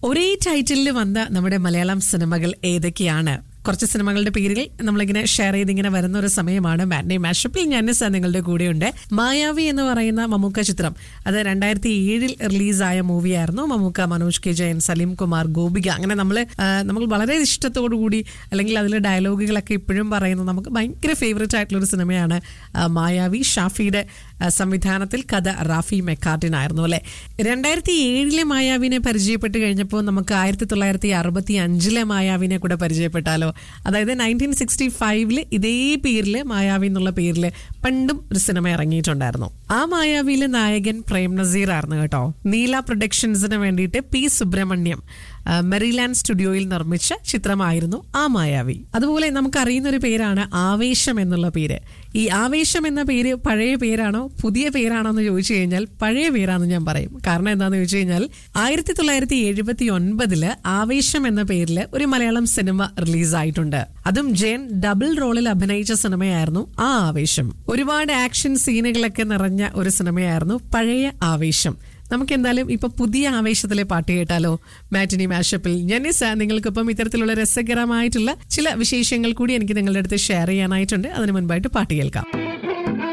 ഒരേ ടൈറ്റിലിൽ വന്ന നമ്മുടെ മലയാളം സിനിമകൾ ഏതൊക്കെയാണ് കുറച്ച് സിനിമകളുടെ പേരുകൾ നമ്മളിങ്ങനെ ഷെയർ ചെയ്ത് ഇങ്ങനെ വരുന്ന ഒരു സമയമാണ് മാറ്റ്നെ മാഷപ്പിൽ ഞാൻ സാർ നിങ്ങളുടെ കൂടെയുണ്ട് മായാവി എന്ന് പറയുന്ന മമ്മൂക്ക ചിത്രം അത് രണ്ടായിരത്തി ഏഴിൽ റിലീസായ മൂവിയായിരുന്നു മമ്മൂക്ക മനോജ് കെ ജയൻ സലീം കുമാർ ഗോപിക അങ്ങനെ നമ്മൾ നമ്മൾ വളരെ ഇഷ്ടത്തോടു കൂടി അല്ലെങ്കിൽ അതിലെ ഡയലോഗുകളൊക്കെ ഇപ്പോഴും പറയുന്നത് നമുക്ക് ഭയങ്കര ഫേവറേറ്റ് ആയിട്ടുള്ള ഒരു സിനിമയാണ് ആ, മായാവി ഷാഫിയുടെ ആ, സംവിധാനത്തിൽ കഥ റാഫി മെക്കാർട്ടിൻ ആയിരുന്നു അല്ലെ രണ്ടായിരത്തി ഏഴിലെ മായാവിനെ പരിചയപ്പെട്ട് കഴിഞ്ഞപ്പോൾ നമുക്ക് ആയിരത്തി തൊള്ളായിരത്തി അറുപത്തി അഞ്ചിലെ മായാവിനെ കൂടെ പരിചയപ്പെട്ടാലോ അതായത് നയൻറ്റീൻ സിക്സ്റ്റി ഫൈവില് ഇതേ പേരില് മായാവി എന്നുള്ള പേരില് പണ്ടും ഒരു സിനിമ ഇറങ്ങിയിട്ടുണ്ടായിരുന്നു ആ മായാവിയിലെ നായകൻ പ്രേം നസീർ ആയിരുന്നു കേട്ടോ നീല പ്രൊഡക്ഷൻസിന് വേണ്ടിയിട്ട് പി സുബ്രഹ്മണ്യം ആ, മെറിലാൻഡ് സ്റ്റുഡിയോയിൽ നിർമ്മിച്ച ചിത്രമായിരുന്നു ആ മായാവി അതുപോലെ നമുക്ക് അറിയുന്ന ഒരു പേരാണ് ആവേശം എന്നുള്ള പേര് ഈ ആവേശം എന്ന പേര് പഴയ പേരാണോ പുതിയ പേരാണോ എന്ന് ചോദിച്ചു കഴിഞ്ഞാൽ പഴയ പേരാണെന്ന് ഞാൻ പറയും കാരണം എന്താണെന്ന് ചോദിച്ചു കഴിഞ്ഞാൽ ആയിരത്തി തൊള്ളായിരത്തി എഴുപത്തി ഒൻപതില് ആവേശം എന്ന പേരിൽ ഒരു മലയാളം സിനിമ റിലീസായിട്ടുണ്ട് അതും ജയൻ ഡബിൾ റോളിൽ അഭിനയിച്ച സിനിമയായിരുന്നു ആ ആവേശം ഒരുപാട് ആക്ഷൻ സീനുകളൊക്കെ നിറഞ്ഞ ഒരു സിനിമയായിരുന്നു പഴയ ആവേശം നമുക്ക് എന്തായാലും ഇപ്പൊ പുതിയ ആവേശത്തിലെ പാട്ട് കേട്ടാലോ മാറ്റിനി മാഷപ്പിൽ ജനിസ നിങ്ങൾക്കിപ്പം ഇത്തരത്തിലുള്ള രസകരമായിട്ടുള്ള ചില വിശേഷങ്ങൾ കൂടി എനിക്ക് നിങ്ങളുടെ അടുത്ത് ഷെയർ ചെയ്യാനായിട്ടുണ്ട് അതിനു മുൻപായിട്ട് പാട്ട് കേൾക്കാം